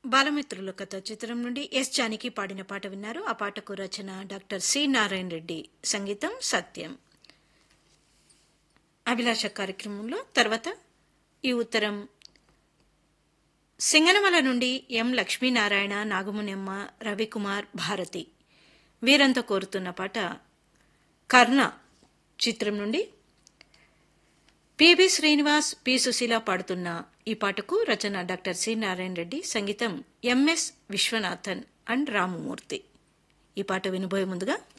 బాలమిత్రుల కథ చిత్రం నుండి ఎస్ జానకి పాడిన పాట విన్నారు ఆ పాటకు రచన డాక్టర్ సి నారాయణ రెడ్డి సంగీతం సత్యం అభిలాష కార్యక్రమంలో తర్వాత ఈ ఉత్తరం సింగనమల నుండి ఎం లక్ష్మీనారాయణ నాగమునెమ్మ రవికుమార్ భారతి వీరంతా కోరుతున్న పాట కర్ణ చిత్రం నుండి పిబి శ్రీనివాస్ పి సుశీల పాడుతున్న ఈ పాటకు రచన డాక్టర్ సి నారాయణ రెడ్డి సంగీతం ఎంఎస్ విశ్వనాథన్ అండ్ రామమూర్తి ఈ పాట వినబోయే ముందుగా